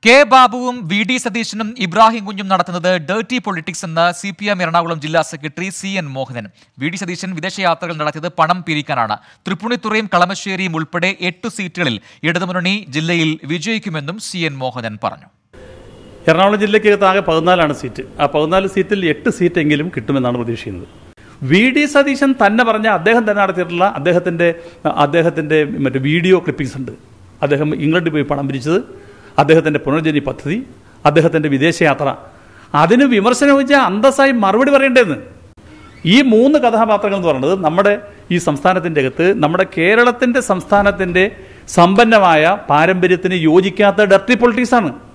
K ബാബുവും V D സതീശനും ഇബ്രാഹിം കുഞ്ഞും നടത്തുന്നത് ഡേർട്ടി പൊളിറ്റിക്സ് എന്ന് സി പി എം എറണാകുളം ജില്ലാ secretary C N Mohanan V D Satheesan വിദേശയാത്രകൾ നടത്തിയത് പണം പിരിക്കാനാണ് തൃപ്പൂണിത്തുറയും കളമശ്ശേരിയും ഉൾപ്പെടെ എട്ട് സീറ്റുകളിൽ ഇടതുമുന്നണി ജില്ലയിൽ വിജയിക്കുമെന്നും സി എൻ മോഹനൻ പറഞ്ഞു എറണാകുളം ജില്ലയ്ക്കകത്ത് ആകെ പതിനാലാണ് സീറ്റ് ആ പതിനാല് സീറ്റിൽ എട്ട് സീറ്റെങ്കിലും കിട്ടുമെന്നാണ് പ്രതീക്ഷിക്കുന്നത് വി ഡി സതീശൻ തന്നെ പറഞ്ഞ അദ്ദേഹം തന്നെ നടത്തിയിട്ടുള്ള അദ്ദേഹത്തിൻ്റെ അദ്ദേഹത്തിൻ്റെ മറ്റേ വീഡിയോ ക്ലിപ്പിംഗ്സ് ഉണ്ട് അദ്ദേഹം ഇംഗ്ലണ്ടിൽ പോയി പണം പിരിച്ചത് അദ്ദേഹത്തിൻ്റെ പുനർജനി പദ്ധതി അദ്ദേഹത്തിൻ്റെ വിദേശയാത്ര അതിന് വിമർശനം വെച്ചാൽ അന്തസ്സായി മറുപടി പറയേണ്ടതെന്ന് ഈ മൂന്ന് കഥാപാത്രങ്ങൾ എന്ന് പറയുന്നത് നമ്മുടെ ഈ സംസ്ഥാനത്തിൻ്റെ അകത്ത് നമ്മുടെ കേരളത്തിൻ്റെ സംസ്ഥാനത്തിൻ്റെ സമ്പന്നമായ പാരമ്പര്യത്തിന് യോജിക്കാത്ത ഡർട്ടി പൊളിറ്റിക്സ് ആണ്